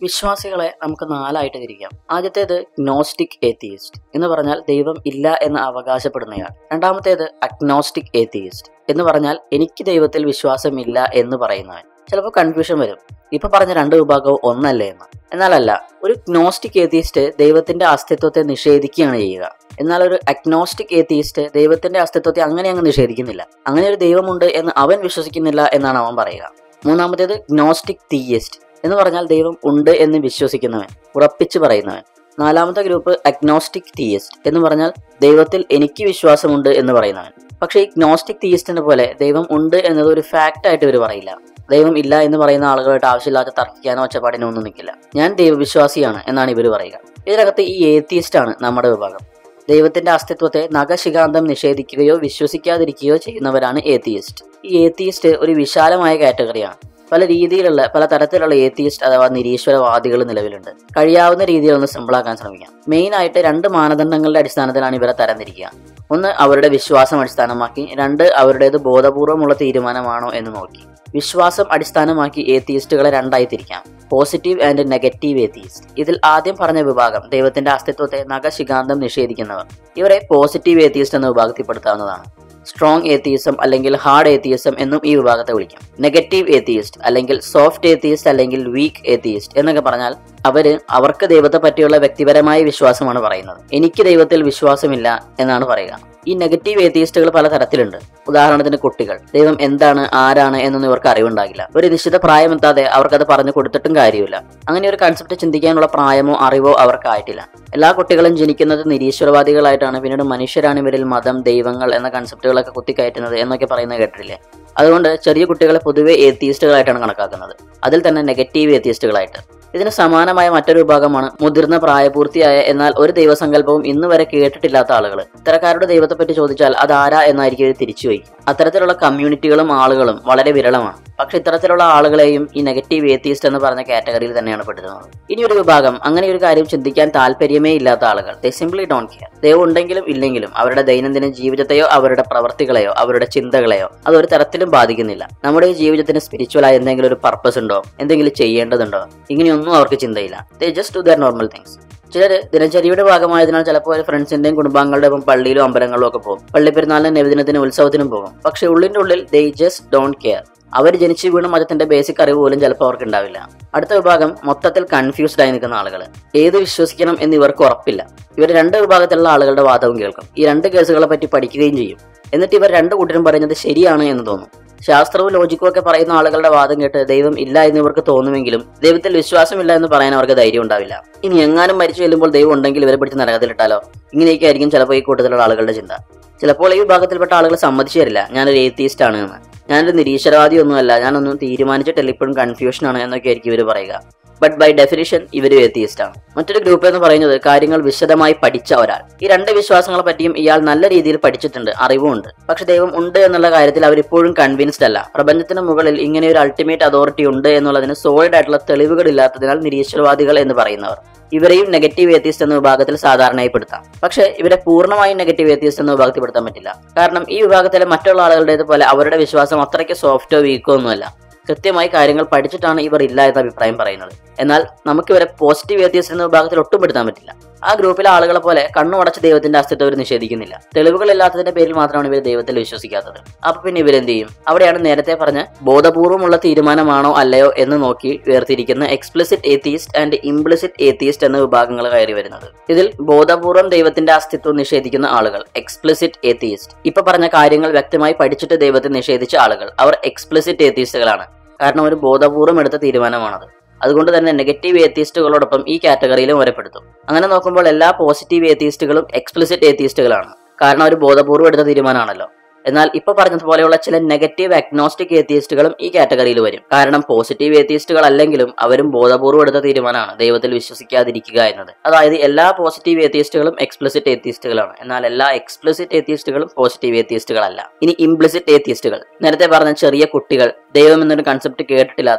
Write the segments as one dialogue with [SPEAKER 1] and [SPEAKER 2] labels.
[SPEAKER 1] വിശ്വാസികളെ നമുക്ക് നാലായിട്ട് തിരിക്കാം ആദ്യത്തേത് ഗ്നോസ്റ്റിക് ഏത്തിയിസ്റ്റ് എന്ന് പറഞ്ഞാൽ ദൈവം ഇല്ല എന്ന് അവകാശപ്പെടുന്നയാൾ രണ്ടാമത്തേത് അഗ്നോസ്റ്റിക് ഏത്തിയിസ്റ്റ് എന്ന് പറഞ്ഞാൽ എനിക്ക് ദൈവത്തിൽ വിശ്വാസമില്ല എന്ന് പറയുന്നവൻ ചിലപ്പോൾ കൺഫ്യൂഷൻ വരും ഇപ്പൊ പറഞ്ഞ രണ്ട് വിഭാഗവും ഒന്നല്ലേ എന്ന് എന്നാലല്ല ഒരു ഗ്നോസ്റ്റിക് ഏത്തിയിസ്റ്റ് ദൈവത്തിന്റെ അസ്തിത്വത്തെ നിഷേധിക്കുകയാണ് ചെയ്യുക എന്നാൽ ഒരു അഗ്നോസ്റ്റിക് ഏത്തിയിസ്റ്റ് ദൈവത്തിന്റെ അസ്തിത്വത്തെ അങ്ങനെ അങ്ങ് നിഷേധിക്കുന്നില്ല അങ്ങനെ ഒരു ദൈവമുണ്ട് എന്ന് അവൻ വിശ്വസിക്കുന്നില്ല എന്നാണ് അവൻ പറയുക മൂന്നാമത്തേത് ഗ്നോസ്റ്റിക് തീയിസ്റ്റ് എന്ന് പറഞ്ഞാൽ ദൈവം ഉണ്ട് എന്ന് വിശ്വസിക്കുന്നവൻ ഉറപ്പിച്ചു പറയുന്നവൻ നാലാമത്തെ ഗ്രൂപ്പ് അഗ്നോസ്റ്റിക് തീയിസ്റ്റ് എന്ന് പറഞ്ഞാൽ ദൈവത്തിൽ എനിക്ക് വിശ്വാസമുണ്ട് എന്ന് പറയുന്നവൻ പക്ഷേ ഈ ഗ്നോസ്റ്റിക് തീയിസ്റ്റിനെ പോലെ ദൈവം ഉണ്ട് എന്നത് ഒരു ഫാക്റ്റ് ആയിട്ട് ഇവർ പറയില്ല ദൈവം ഇല്ല എന്ന് പറയുന്ന ആളുകളായിട്ട് ആവശ്യമില്ലാത്ത തർക്കിക്കാനോ ഒച്ചപ്പാടിനോ ഒന്നും നിൽക്കില്ല ഞാൻ ദൈവവിശ്വാസിയാണ് എന്നാണ് ഇവർ പറയുക ഇതിനകത്ത് ഈ ഏത്തിയിസ്റ്റ് ആണ് നമ്മുടെ വിഭാഗം ദൈവത്തിന്റെ അസ്തിത്വത്തെ നഖശികാന്തം നിഷേധിക്കുകയോ വിശ്വസിക്കാതിരിക്കുകയോ ചെയ്യുന്നവരാണ് ഏത്തിയിസ്റ്റ് ഈ ഏത്തിയിസ്റ്റ് ഒരു വിശാലമായ കാറ്റഗറിയാണ് പല രീതിയിലുള്ള പല തരത്തിലുള്ള ഏത്തിയിസ്റ്റ് അഥവാ നിരീശ്വരവാദികൾ നിലവിലുണ്ട് കഴിയാവുന്ന രീതിയിൽ ഒന്ന് സിമ്പിളാക്കാൻ ശ്രമിക്കാം മെയിൻ ആയിട്ട് രണ്ട് മാനദണ്ഡങ്ങളുടെ അടിസ്ഥാനത്തിലാണ് ഇവരെ തരംതിരിക്കുക ഒന്ന് അവരുടെ വിശ്വാസം അടിസ്ഥാനമാക്കി രണ്ട് അവരുടേത് ബോധപൂർവമുള്ള തീരുമാനമാണോ എന്ന് നോക്കി വിശ്വാസം അടിസ്ഥാനമാക്കി ഏത്തിയിസ്റ്റുകളെ രണ്ടായി തിരിക്കാം പോസിറ്റീവ് ആൻഡ് നെഗറ്റീവ് ഏത്തിയിസ്റ്റ് ഇതിൽ ആദ്യം പറഞ്ഞ വിഭാഗം ദൈവത്തിന്റെ അസ്തിത്വത്തെ നഖശികാന്തം നിഷേധിക്കുന്നവർ ഇവരെ പോസിറ്റീവ് ഏത്തിയിസ്റ്റ് എന്ന വിഭാഗത്തിൽപ്പെടുത്താവുന്നതാണ് സ്ട്രോങ് ഏത്തിയിസം അല്ലെങ്കിൽ ഹാർഡ് ഏത്തിയിസം എന്നും ഈ വിഭാഗത്തെ വിളിക്കും നെഗറ്റീവ് ഏത്തിയിസ്റ്റ് അല്ലെങ്കിൽ സോഫ്റ്റ് ഏത്തിയിസ്റ്റ് അല്ലെങ്കിൽ വീക്ക് ഏത്തിയിസ്റ്റ് എന്നൊക്കെ പറഞ്ഞാൽ അവര് അവർക്ക് ദൈവത്തെ പറ്റിയുള്ള വ്യക്തിപരമായ വിശ്വാസമാണ് പറയുന്നത് എനിക്ക് ദൈവത്തിൽ വിശ്വാസമില്ല എന്നാണ് പറയുക ഈ നെഗറ്റീവ് ഏത്തിയിസ്റ്റുകൾ പല തരത്തിലുണ്ട് ഉദാഹരണത്തിന് കുട്ടികൾ ദൈവം എന്താണ് ആരാണ് എന്നൊന്നും ഇവർക്ക് അറിവുണ്ടാകില്ല ഒരു നിശ്ചിത പ്രായമെത്താതെ അവർക്കത് പറഞ്ഞു കൊടുത്തിട്ടും കാര്യമില്ല അങ്ങനെ ഒരു കൺസെപ്റ്റ് ചിന്തിക്കാനുള്ള പ്രായമോ അറിവോ അവർക്കായിട്ടില്ല എല്ലാ കുട്ടികളും ജനിക്കുന്നത് നിരീശ്വരവാദികളായിട്ടാണ് പിന്നീട് മനുഷ്യരാണ് ഇവരിൽ മതം ദൈവങ്ങൾ എന്ന കൺസെപ്റ്റുകളൊക്കെ കുത്തിക്കയറ്റുന്നത് എന്നൊക്കെ പറയുന്നത് കേട്ടിട്ടില്ലേ അതുകൊണ്ട് ചെറിയ കുട്ടികളെ പൊതുവെ ഏത്തിയിസ്റ്റുകളായിട്ടാണ് കണക്കാക്കുന്നത് അതിൽ തന്നെ നെഗറ്റീവ് ഏത്തിയിസ്റ്റുകളായിട്ട് ഇതിന് സമാനമായ മറ്റൊരു വിഭാഗമാണ് മുതിർന്ന പ്രായപൂർത്തിയായ എന്നാൽ ഒരു ദൈവസങ്കല്പവും ഇന്ന് വരെ കേട്ടിട്ടില്ലാത്ത ആളുകൾ ഇത്തരക്കാരുടെ ദൈവത്തെപ്പറ്റി ചോദിച്ചാൽ അത് ആരാ എന്നായിരിക്കും ഇത് തിരിച്ചു വയ്ക്കും അത്തരത്തിലുള്ള കമ്മ്യൂണിറ്റികളും ആളുകളും വളരെ വിരളമാണ് പക്ഷെ ഇത്തരത്തിലുള്ള ആളുകളെയും ഈ നെഗറ്റീവ് ഏത്തിയിസ്റ്റ് എന്ന് പറഞ്ഞ കാറ്റഗറിയിൽ തന്നെയാണ് പെടുത്തുന്നത് ഇനി ഒരു വിഭാഗം അങ്ങനെ ഒരു കാര്യം ചിന്തിക്കാൻ താല്പര്യമേ ഇല്ലാത്ത ആളുകൾ ദേ സിംപ്ലി ഡോണ്ട് കെയർ ദൈവം ഉണ്ടെങ്കിലും ഇല്ലെങ്കിലും അവരുടെ ദൈനംദിന ജീവിതത്തെയോ അവരുടെ പ്രവർത്തികളെയോ അവരുടെ ചിന്തകളെയോ അത് ഒരു തരത്തിലും ബാധിക്കുന്നില്ല നമ്മുടെ ഈ ജീവിതത്തിന് സ്പിരിച്വലായ എന്തെങ്കിലും ഒരു പർപ്പസ് ഉണ്ടോ എന്തെങ്കിലും ചെയ്യേണ്ടതുണ്ടോ ഇങ്ങനെയൊന്നും അവർക്ക് ചിന്തയില്ല they just do their normal things ചിലര് ദിനചര്യയുടെ ഭാഗമായതിനാൽ ചിലപ്പോൾ ഫ്രണ്ട്സിന്റെയും കുടുംബാംഗങ്ങളുടെ ഒപ്പം പള്ളിയിലും അമ്പലങ്ങളിലും ഒക്കെ പോകും പള്ളി പെരുന്നാളിനും നബിദിനത്തിനും ഉത്സവത്തിനും പോകും പക്ഷെ ഉള്ളിന്റെ ഉള്ളിൽ ദേ ജസ്റ്റ് ഡോണ്ട് കെയർ അവർ ജനിച്ചു വീണ മതത്തിന്റെ ബേസിക് അറിവ് പോലും ചിലപ്പോൾ അവർക്ക് ഉണ്ടാവില്ല അടുത്ത വിഭാഗം മൊത്തത്തിൽ കൺഫ്യൂസ്ഡ് ആയി നിൽക്കുന്ന ആളുകൾ ഏത് വിശ്വസിക്കണം എന്ന് ഇവർക്ക് ഉറപ്പില്ല ഇവർ രണ്ട് വിഭാഗത്തിലുള്ള ആളുകളുടെ വാദവും കേൾക്കും ഈ രണ്ട് കേസുകളെ പറ്റി പഠിക്കുകയും ചെയ്യും എന്നിട്ട് ഇവർ രണ്ട് കൂട്ടരും പറയുന്നത് ശരിയാണ് എന്ന് തോന്നും ശാസ്ത്രവും ലോജിക്കും ഒക്കെ പറയുന്ന ആളുകളുടെ വാദം കേട്ട് ദൈവം ഇല്ല എന്ന് ഇവർക്ക് തോന്നുമെങ്കിലും ദൈവത്തിൽ വിശ്വാസമില്ല എന്ന് പറയാൻ അവർക്ക് ധൈര്യം ഉണ്ടാവില്ല ഇനി എങ്ങാനും മരിച്ചു ചെല്ലുമ്പോൾ ദൈവം ഉണ്ടെങ്കിൽ ഇവരെ പിടിച്ച് നരകത്തിലിട്ടാലോ ഇങ്ങനെയൊക്കെ ആയിരിക്കും ചിലപ്പോൾ ഈ കൂട്ടത്തിലുള്ള ആളുകളുടെ ചിന്ത ചിലപ്പോൾ ഈ വിഭാഗത്തിൽപ്പെട്ട ആളുകൾ സമ്മതിച്ചു തരില്ല ഞാനൊരു ഏത്തീസ്റ്റ് ആണ് എന്ന് ഞാനൊരു നിരീശ്വരവാദി ഒന്നുമല്ല ഞാനൊന്നും തീരുമാനിച്ചിട്ടില്ല ഇപ്പോഴും കൺഫ്യൂഷൻ ആണ് എന്നൊക്കെ ആയിരിക്കും ഇവർ പറയുക ബട്ട് ബൈ ഡെഫിനിഷൻ ഇവരും എത്തിയിസ്റ്റ് ആണ് മറ്റൊരു ഗ്രൂപ്പ് എന്ന് പറയുന്നത് കാര്യങ്ങൾ വിശദമായി പഠിച്ച ഒരാൾ ഈ രണ്ട് വിശ്വാസങ്ങളെ പറ്റിയും ഇയാൾ നല്ല രീതിയിൽ പഠിച്ചിട്ടുണ്ട് അറിവുമുണ്ട് പക്ഷെ ദൈവം ഉണ്ട് എന്നുള്ള കാര്യത്തിൽ അവർ ഇപ്പോഴും കൺവിൻസ്ഡ് അല്ല പ്രപഞ്ചത്തിന് മുകളിൽ ഇങ്ങനെ ഒരു അൾട്ടിമേറ്റ് അതോറിറ്റി ഉണ്ട് എന്നുള്ളതിന് സോളിഡ് ആയിട്ടുള്ള തെളിവുകൾ ഇല്ലാത്തതിനാൽ നിരീശ്വരവാദികൾ എന്ന് പറയുന്നവർ ഇവരെയും നെഗറ്റീവ് ഏത്തിയസ്റ്റ് എന്ന വിഭാഗത്തിൽ സാധാരണയായി പെടുത്താം പക്ഷേ ഇവരെ പൂർണ്ണമായും നെഗറ്റീവ് ഏത്തിയസ്റ്റ് എന്ന വിഭാഗത്തിൽ പെടുത്താൻ പറ്റില്ല കാരണം ഈ വിഭാഗത്തിലെ മറ്റുള്ള ആളുകളുടേതുപോലെ അവരുടെ വിശ്വാസം അത്രയ്ക്ക് സോഫ്റ്റോ വീക്കോ ഒന്നുമല്ല കൃത്യമായി കാര്യങ്ങൾ പഠിച്ചിട്ടാണ് ഇവർ ഇല്ല എന്ന അഭിപ്രായം പറയുന്നത് എന്നാൽ നമുക്ക് ഇവരെ പോസിറ്റീവ് ഏത്തിയസ്റ്റ് എന്ന വിഭാഗത്തിൽ ഒട്ടും പെടുത്താൻ പറ്റില്ല ആ ഗ്രൂപ്പിലെ ആളുകളെ പോലെ കണ്ണുമടച്ച് ദൈവത്തിന്റെ അസ്തിത്വം അവർ നിഷേധിക്കുന്നില്ല തെളിവുകളില്ലാത്തതിന്റെ പേരിൽ മാത്രമാണ് ഇവർ ദൈവത്തിൽ വിശ്വസിക്കാത്തത് അപ്പൊ പിന്നെ ഇവരെന്ത് ചെയ്യും അവിടെയാണ് നേരത്തെ പറഞ്ഞ ബോധപൂർവമുള്ള തീരുമാനമാണോ അല്ലയോ എന്ന് നോക്കി വേർതിരിക്കുന്ന explicit atheist and implicit atheist എന്ന വിഭാഗങ്ങൾ കയറി വരുന്നത് ഇതിൽ ബോധപൂർവം ദൈവത്തിന്റെ അസ്തിത്വം നിഷേധിക്കുന്ന ആളുകൾ എക്സ്പ്ലിസിറ്റ് ഏത്തിയിസ്റ്റ് ഇപ്പൊ പറഞ്ഞ കാര്യങ്ങൾ വ്യക്തമായി പഠിച്ചിട്ട് ദൈവത്തെ നിഷേധിച്ച ആളുകൾ അവർ എക്സ്പ്ലിസിറ്റ് ഏത്തിയിസ്റ്റുകളാണ് കാരണം ഒരു ബോധപൂർവം എടുത്ത തീരുമാനമാണത് അതുകൊണ്ട് തന്നെ നെഗറ്റീവ് ഏത്തിയിസ്റ്റുകളോടൊപ്പം ഈ കാറ്റഗറിയിലും വരപ്പെടുത്തും അങ്ങനെ നോക്കുമ്പോൾ എല്ലാ പോസിറ്റീവ് ഏത്തിയിസ്റ്റുകളും എക്സ്പ്ലിസിറ്റ് ഏത്തിയിസ്റ്റുകളാണ് കാരണം ഒരു ബോധപൂർവ്വം എടുത്ത തീരുമാനമാണല്ലോ എന്നാൽ ഇപ്പൊ പറഞ്ഞതുപോലെയുള്ള ചില നെഗറ്റീവ് അഗ്നോസ്റ്റിക് ഏത്തിയിസ്റ്റുകളും ഈ കാറ്റഗറിയിൽ വരും കാരണം പോസിറ്റീവ് ഏത്തിയിസ്റ്റുകൾ അല്ലെങ്കിലും അവരും ബോധപൂർവ്വം എടുത്ത തീരുമാനമാണ് ദൈവത്തിൽ വിശ്വസിക്കാതിരിക്കുക എന്നത് അതായത് എല്ലാ പോസിറ്റീവ് ഏത്തിയിസ്റ്റുകളും എക്സ്പ്ലിസിറ്റ് ഏത്തിയിസ്റ്റുകളാണ് എന്നാൽ എല്ലാ എക്സ്പ്ലിസിറ്റ് ഏത്തിയിസ്റ്റുകളും പോസിറ്റീവ് ഏത്തിയിസ്റ്റുകളല്ല ഇനി ഇംപ്ലിസിറ്റ് ഏത്തിയിസ്റ്റുകൾ നേരത്തെ പറഞ്ഞ ചെറിയ കുട്ടികൾ ദൈവം എന്നൊരു കൺസെപ്റ്റ് കേട്ടിട്ടില്ലാത്തവർ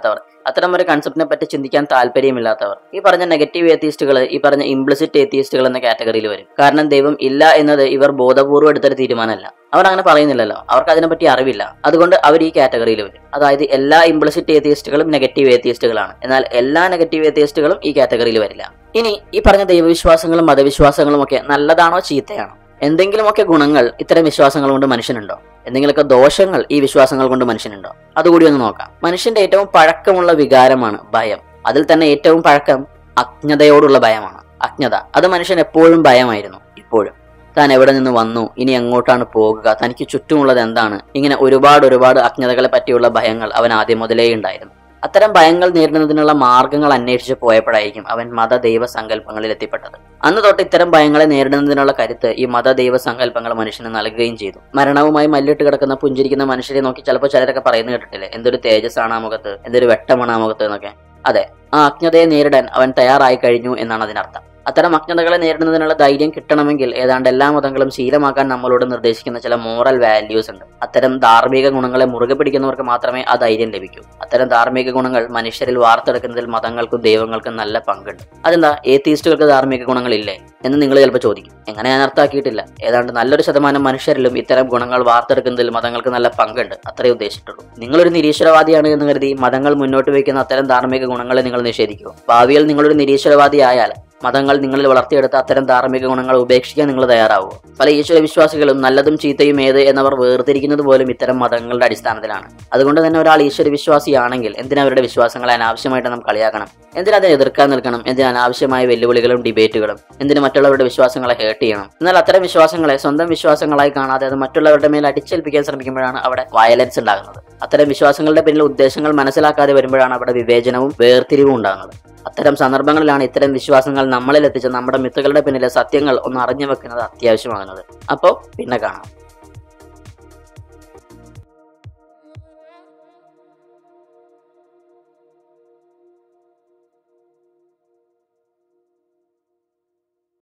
[SPEAKER 1] അത്തരം ഒരു കൺസെപ്റ്റിനെ പറ്റി ചിന്തിക്കാൻ താല്പര്യമില്ലാത്തവർ ഈ പറഞ്ഞ നെഗറ്റീവ് ഏത്തിയിസ്റ്റുകൾ ഈ പറഞ്ഞ ഇംപ്ലിസിറ്റ് ഏത്തിയിസ്റ്റുകൾ എന്ന കാറ്റഗറിയിൽ വരും കാരണം ദൈവം ഇല്ല എന്നത് ഇവർ ബോധപൂർവ്വം എടുത്തൊരു തീരുമാനമല്ല അവർ അങ്ങനെ പറയുന്നില്ലല്ലോ അവർക്ക് അതിനെപ്പറ്റി അറിവില്ല അതുകൊണ്ട് അവർ ഈ കാറ്റഗറിയിൽ വരും അതായത് എല്ലാ ഇംപ്ലിസിറ്റ് ഏത്തിയിസ്റ്റുകളും നെഗറ്റീവ് ഏത്തിയിസ്റ്റുകളാണ് എന്നാൽ എല്ലാ നെഗറ്റീവ് ഏത്തിയിസ്റ്റുകളും ഈ കാറ്റഗറിയിൽ വരില്ല ഇനി ഈ പറഞ്ഞ ദൈവവിശ്വാസങ്ങളും മതവിശ്വാസങ്ങളും ഒക്കെ നല്ലതാണോ ചീത്തയാണോ എന്തെങ്കിലുമൊക്കെ ഗുണങ്ങൾ ഇത്തരം വിശ്വാസങ്ങൾ കൊണ്ട് മനുഷ്യനുണ്ടോ എന്തെങ്കിലുമൊക്കെ ദോഷങ്ങൾ ഈ വിശ്വാസങ്ങൾ കൊണ്ട് മനുഷ്യനുണ്ടോ അതുകൂടി ഒന്ന് നോക്കാം മനുഷ്യന്റെ ഏറ്റവും പഴക്കമുള്ള വികാരമാണ് ഭയം അതിൽ തന്നെ ഏറ്റവും പഴക്കം അജ്ഞതയോടുള്ള ഭയമാണ് അജ്ഞത അത് മനുഷ്യൻ എപ്പോഴും ഭയമായിരുന്നു ഇപ്പോഴും താൻ എവിടെ നിന്ന് വന്നു ഇനി എങ്ങോട്ടാണ് പോകുക തനിക്ക് ചുറ്റുമുള്ളത് എന്താണ് ഇങ്ങനെ ഒരുപാട് ഒരുപാട് അജ്ഞതകളെ പറ്റിയുള്ള ഭയങ്ങൾ അവൻ ആദ്യം മുതലേ ഉണ്ടായിരുന്നു അത്തരം ഭയങ്ങൾ നേരിടുന്നതിനുള്ള മാർഗങ്ങൾ അന്വേഷിച്ച് പോയപ്പോഴായിരിക്കും അവൻ മത ദൈവ സങ്കല്പങ്ങളിൽ എത്തിപ്പെട്ടത് അന്ന് തൊട്ട് ഇത്തരം ഭയങ്ങളെ നേരിടുന്നതിനുള്ള കരുത്ത് ഈ മത ദൈവ സങ്കല്പങ്ങൾ മനുഷ്യന് നൽകുകയും ചെയ്തു മരണവുമായി മല്ലിട്ട് കിടക്കുന്ന പുഞ്ചിരിക്കുന്ന മനുഷ്യരെ നോക്കി ചിലപ്പോൾ ചിലരൊക്കെ പറയുന്ന കേട്ടിട്ടില്ലേ എന്തൊരു തേജസ്സാണ് ആ മുഖത്ത് എന്തൊരു വെട്ടമാണ് ആ മുഖത്ത് എന്നൊക്കെ അതെ ആ അജ്ഞതയെ നേരിടാൻ അവൻ തയ്യാറായി കഴിഞ്ഞു എന്നാണ് അതിനർത്ഥം അത്തരം അജ്ഞതകളെ നേരിടുന്നതിനുള്ള ധൈര്യം കിട്ടണമെങ്കിൽ ഏതാണ്ട് എല്ലാ മതങ്ങളും ശീലമാക്കാൻ നമ്മളോട് നിർദ്ദേശിക്കുന്ന ചില മോറൽ വാല്യൂസ് ഉണ്ട് അത്തരം ധാർമ്മിക ഗുണങ്ങളെ മുറുകെ പിടിക്കുന്നവർക്ക് മാത്രമേ ആ ധൈര്യം ലഭിക്കൂ അത്തരം ധാർമ്മിക ഗുണങ്ങൾ മനുഷ്യരിൽ വാർത്തെടുക്കുന്നതിൽ മതങ്ങൾക്കും ദൈവങ്ങൾക്കും നല്ല പങ്കുണ്ട് അതെന്താ ഏത്തീസ്റ്റുകൾക്ക് ധാർമ്മിക ഗുണങ്ങളില്ലേ എന്ന് നിങ്ങൾ ചിലപ്പോൾ ചോദിക്കും എങ്ങനെ ഞാൻ അർത്ഥമാക്കിയിട്ടില്ല ഏതാണ്ട് നല്ലൊരു ശതമാനം മനുഷ്യരിലും ഇത്തരം ഗുണങ്ങൾ വാർത്തെടുക്കുന്നതിൽ മതങ്ങൾക്ക് നല്ല പങ്കുണ്ട് അത്രേ ഉദ്ദേശിച്ചിട്ടുള്ളൂ നിങ്ങളൊരു നിരീശ്വരവാദിയാണ് എന്ന് കരുതി മതങ്ങൾ മുന്നോട്ട് വയ്ക്കുന്ന അത്തരം ധാർമ്മിക ഗുണങ്ങളെ നിങ്ങൾ നിഷേധിക്കുമോ ഭാവിയിൽ നിങ്ങളൊരു നിരീശ്വരവാദി ആയാൽ മതങ്ങൾ നിങ്ങളിൽ വളർത്തിയെടുത്ത അത്തരം ധാർമ്മിക ഗുണങ്ങൾ ഉപേക്ഷിക്കാൻ നിങ്ങൾ തയ്യാറാവുമോ പല ഈശ്വര വിശ്വാസികളും നല്ലതും ചീത്തയും ഏത് എന്നവർ വേർതിരിക്കുന്നത് പോലും ഇത്തരം മതങ്ങളുടെ അടിസ്ഥാനത്തിലാണ് അതുകൊണ്ട് തന്നെ ഒരാൾ ഈശ്വര വിശ്വാസിയാണെങ്കിൽ എന്തിനാ അവരുടെ വിശ്വാസങ്ങളെ അനാവശ്യമായിട്ട് നാം കളിയാക്കണം എന്തിനാ അതിനെ എതിർക്കാൻ നിൽക്കണം എന്തിനാ അനാവശ്യമായ വെല്ലുവിളികളും ഡിബേറ്റുകളും എന്തിന് മറ്റുള്ളവരുടെ വിശ്വാസങ്ങളെ ഹേർട്ട് ചെയ്യണം എന്നാൽ അത്തരം വിശ്വാസങ്ങളെ സ്വന്തം വിശ്വാസങ്ങളായി കാണാതെ അത് മറ്റുള്ളവരുടെ മേൽ അടിച്ചേൽപ്പിക്കാൻ ശ്രമിക്കുമ്പോഴാണ് അവിടെ വയലൻസ് ഉണ്ടാകുന്നത് അത്തരം വിശ്വാസങ്ങളുടെ പിന്നിൽ ഉദ്ദേശങ്ങൾ മനസ്സിലാക്കാതെ വരുമ്പോഴാണ് അവിടെ വിവേചനവും വേർതിരിവും ഉണ്ടാകുന്നത് അത്തരം സന്ദർഭങ്ങളിലാണ് ഇത്തരം വിശ്വാസങ്ങൾ നമ്മളിൽ എത്തിച്ച് നമ്മുടെ മിത്തുകളുടെ പിന്നിലെ സത്യങ്ങൾ ഒന്ന് അറിഞ്ഞു വെക്കുന്നത് അത്യാവശ്യമാകുന്നത് അപ്പോൾ പിന്നെ കാണാം